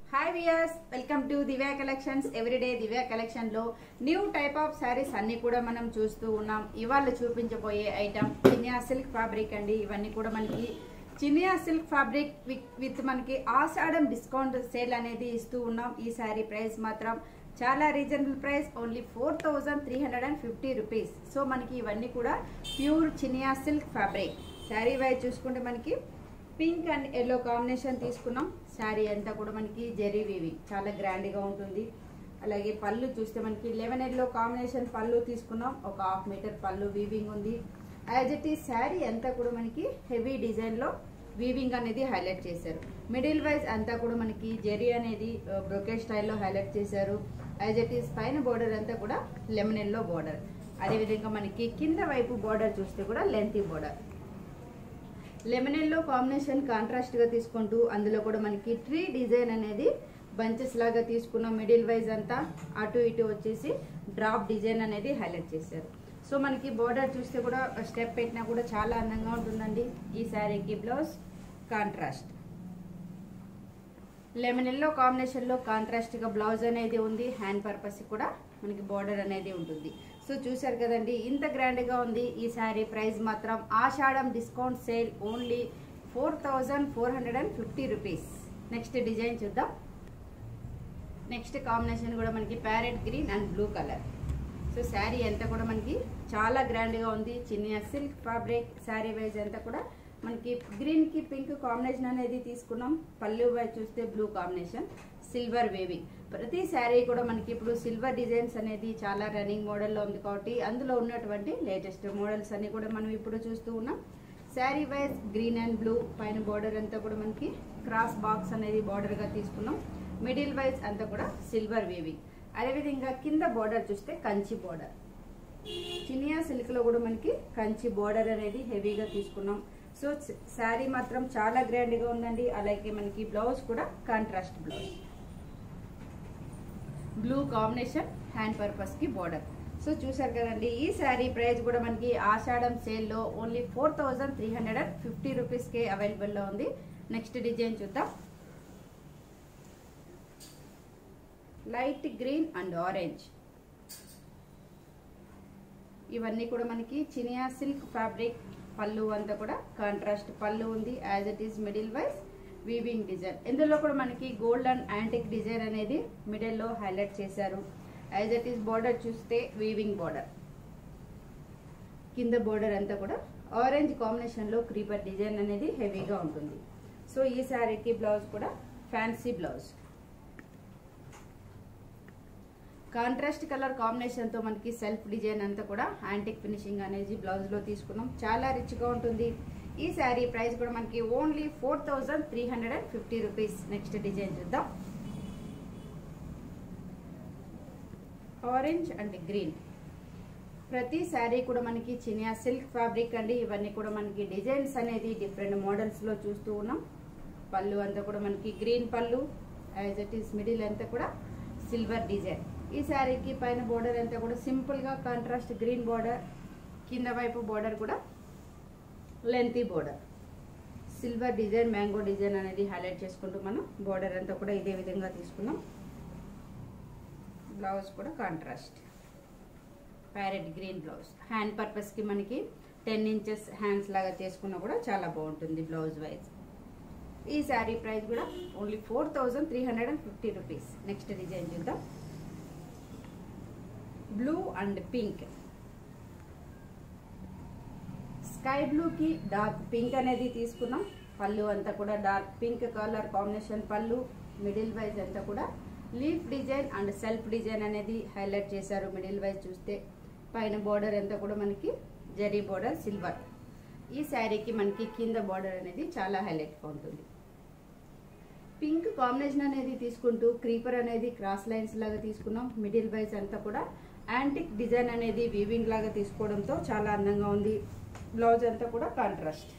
hi viewers welcome to Divya collections everyday Divya collection లో new type of saris అన్ని కూడా మనం చూస్తూ ఉన్నాం ఇవాళ చూపించబోయే ఐటమ్ చినియా సిల్క్ ఫ్యాబ్రిక్ అండి ఇవన్నీ కూడా మనకి చినియా సిల్క్ ఫ్యాబ్రిక్ విత్ మనకి ఆషాఢం డిస్కౌంట్ సేల్ అనేది ఇస్తూ ఉన్నాం ఈ శారీ ప్రైస్ మాత్రం చాలా reasonable price only four thousand three hundred and fifty rupees so మనకి ఇవన్నీ కూడా pure Chiniya silk fabric sari wise చూసుకుంటే మనకి పింక్ అండ్ ఎల్లో కాంబినేషన్ తీసుకున్నాం శారీ అంతా కూడా మనకి జెరీ వీవింగ్ చాలా గ్రాండ్గా ఉంటుంది అలాగే పళ్ళు చూస్తే మనకి లెవెన్ ఎల్లో కాంబినేషన్ పళ్ళు తీసుకున్నాం ఒక హాఫ్ మీటర్ పళ్ళు వీవింగ్ ఉంది యాజ్ ఇట్ ఈ శారీ అంతా కూడా మనకి హెవీ డిజైన్లో వీవింగ్ అనేది హైలైట్ చేశారు మిడిల్ వైజ్ అంతా కూడా మనకి జెరీ అనేది బ్రొకెట్ స్టైల్లో హైలైట్ చేశారు యాజ్ ఇట్ ఈస్ పైన బోర్డర్ అంతా కూడా లెమన్ ఎల్లో బోర్డర్ అదేవిధంగా మనకి కింద వైపు బోర్డర్ చూస్తే కూడా lengthy border lemon yellow combination contrast గా తీసుకుంటూ అందులో కూడా మనకి ట్రీ డిజైన్ అనేది బంచెస్ లాగా తీసుకున్న మిడిల్ వైజ్ అంతా అటు ఇటు వచ్చేసి డ్రాప్ డిజైన్ అనేది హైలైట్ చేశారు సో మనకి బోర్డర్ చూస్తే కూడా స్టెప్ పెట్టినా కూడా చాలా అందంగా ఉంటుందండి ఈ శారీకి బ్లౌజ్ కాంట్రాస్ట్ లెమన్ ఎల్లో కాంబినేషన్లో కాంట్రాస్ట్గా బ్లౌజ్ అనేది ఉంది హ్యాండ్ పర్పస్ కూడా మనకి బార్డర్ అనేది ఉంటుంది సో చూసారు కదండి ఇంత గ్రాండ్గా ఉంది ఈ శారీ ప్రైస్ మాత్రం Ashadham discount sale only four thousand four hundred and fifty rupees next design చూద్దాం నెక్స్ట్ కాంబినేషన్ కూడా మనకి parrot green and blue colour so sari అంతా కూడా మనకి చాలా గ్రాండ్గా ఉంది చిన్న సిల్క్ ఫ్యాబ్రిక్ శారీ వైజ్ అంతా కూడా మనకి గ్రీన్ కి పింక్ కాంబినేషన్ అనేది తీసుకున్నాం పళ్ళు వైజ్ చూస్తే బ్లూ కాంబినేషన్ సిల్వర్ వేవింగ్ ప్రతి శారీ కూడా మనకి ఇప్పుడు సిల్వర్ డిజైన్స్ అనేది చాలా రన్నింగ్ మోడల్లో ఉంది కాబట్టి అందులో ఉన్నటువంటి లేటెస్ట్ మోడల్స్ అన్ని కూడా మనం ఇప్పుడు చూస్తూ ఉన్నాం sari wise green and blue పైన బార్డర్ అంతా కూడా మనకి క్రాస్ బాక్స్ అనేది బార్డర్గా తీసుకున్నాం మిడిల్ వైజ్ అంతా కూడా సిల్వర్ వేవింగ్ అదేవిధంగా కింద బార్డర్ చూస్తే కంచి బార్డర్ చినియా సిల్క్ లో కూడా మనకి కంచి బార్డర్ అనేది హెవీగా తీసుకున్నాం సో శారీ మాత్రం చాలా గ్రాండ్ గా ఉందండి అలాగే మనకి బ్లౌజ్ కూడా contrast blouse blue combination hand purpose కి బార్డర్ సో చూసారు కదండి ఈ శారీ ప్రైస్ కూడా మనకి ఆషాఢం సేల్లో only four thousand three hundred and fifty రూపీస్కి అవైలబుల్లో ఉంది నెక్స్ట్ డిజైన్ చూద్దాం లైట్ గ్రీన్ అండ్ ఆరెంజ్ ఇవన్నీ కూడా మనకి చినియా సిల్క్ ఫ్యాబ్రిక్ పళ్ళు అంతా కూడా కాంట్రాస్ట్ పళ్ళు ఉంది as it is middle wise weaving design ఇందులో కూడా మనకి గోల్డ్ అండ్ యాంటిక్ డిజైన్ అనేది మిడిల్లో హైలైట్ చేశారు యాజ్ ఇట్ ఈస్ బార్డర్ చూస్తే వీవింగ్ బార్డర్ కింద బార్డర్ అంతా కూడా ఆరెంజ్ కాంబినేషన్లో క్రీపర్ డిజైన్ అనేది హెవీగా ఉంటుంది సో ఈ శారీకి బ్లౌజ్ కూడా ఫ్యాన్సీ బ్లౌజ్ కాంట్రాస్ట్ కలర్ కాంబినేషన్తో మనకి సెల్ఫ్ డిజైన్ అంతా కూడా యాంటిక్ ఫినిషింగ్ అనేది బ్లౌజ్లో తీసుకున్నాం చాలా రిచ్గా ఉంటుంది ఈ శారీ ప్రైస్ కూడా మనకి only four thousand three hundred and fifty rupees next design చూద్దాం ఆరెంజ్ అండ్ గ్రీన్ ప్రతి శారీ కూడా మనకి చినియా సిల్క్ ఫ్యాబ్రిక్ అండి ఇవన్నీ కూడా మనకి డిజైన్స్ అనేది డిఫరెంట్ మోడల్స్లో చూస్తూ ఉన్నాం పళ్ళు అంతా కూడా మనకి గ్రీన్ పళ్ళు యాజ్ ఇట్ ఈస్ మిడిల్ అంతా కూడా సిల్వర్ డిజైన్ ఈ శారీకి పైన బోర్డర్ అంతా కూడా సింపుల్గా కాంట్రాస్ట్ గ్రీన్ బోర్డర్ కింద వైపు బోర్డర్ కూడా lengthy border silver design mango design అనేది హైలైట్ చేసుకుంటూ మనం బోర్డర్ అంతా కూడా ఇదే విధంగా తీసుకున్నాం బ్లౌజ్ కూడా contrast parrot green blouse hand పర్పస్కి మనకి టెన్ ఇంచెస్ హ్యాండ్స్ లాగా చేసుకున్నా కూడా చాలా బాగుంటుంది బ్లౌజ్ వైజ్ ఈ శారీ ప్రైస్ కూడా only four thousand three hundred and fifty rupees next design చూద్దాం బ్లూ అండ్ పింక్ స్కై బ్లూకి డార్క్ పింక్ అనేది తీసుకున్నాం పళ్ళు అంతా కూడా డార్క్ పింక్ కలర్ కాంబినేషన్ పళ్ళు మిడిల్ వైజ్ అంతా కూడా leaf design and self design అనేది హైలైట్ చేశారు మిడిల్ వైజ్ చూస్తే పైన బార్డర్ అంతా కూడా మనకి జరీ బార్డర్ సిల్వర్ ఈ శారీకి మనకి కింద బార్డర్ అనేది చాలా హైలైట్గా ఉంటుంది పింక్ కాంబినేషన్ అనేది తీసుకుంటూ క్రీపర్ అనేది క్రాస్ లైన్స్ లాగా తీసుకున్నాం మిడిల్ వైజ్ అంతా కూడా యాంటిక్ డిజైన్ అనేది వీవింగ్ లాగా తీసుకోవడంతో చాలా అందంగా ఉంది బ్లౌజ్ అంతా కూడా కాంట్రాస్ట్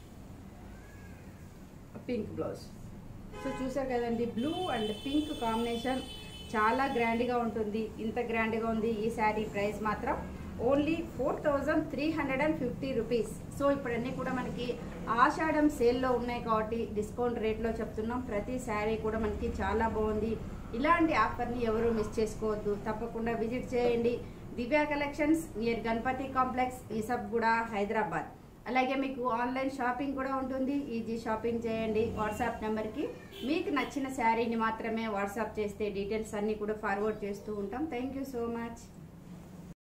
పింక్ బ్లౌజ్ సో చూసారు కదండి బ్లూ అండ్ పింక్ కాంబినేషన్ చాలా గ్రాండ్గా ఉంటుంది ఇంత గ్రాండ్గా ఉంది ఈ శారీ ప్రైస్ మాత్రం only four thousand three hundred and fifty rupees so ఇప్పుడు అన్నీ కూడా మనకి ఆషాఢం సేల్లో ఉన్నాయి కాబట్టి డిస్కౌంట్ రేట్లో చెప్తున్నాం ప్రతి శారీ కూడా మనకి చాలా బాగుంది ఇలాంటి ఆఫర్ని ఎవరు మిస్ చేసుకోవద్దు తప్పకుండా విజిట్ చేయండి Divya collections near Ganapathi complex Esabguda Hyderabad అలాగే మీకు ఆన్లైన్ షాపింగ్ కూడా ఉంటుంది ఈజీ షాపింగ్ చేయండి వాట్సాప్ నెంబర్కి మీకు నచ్చిన శారీని మాత్రమే వాట్సాప్ చేస్తే డీటెయిల్స్ అన్నీ కూడా ఫార్వర్డ్ చేస్తూ ఉంటాం థ్యాంక్ యూ సో మచ్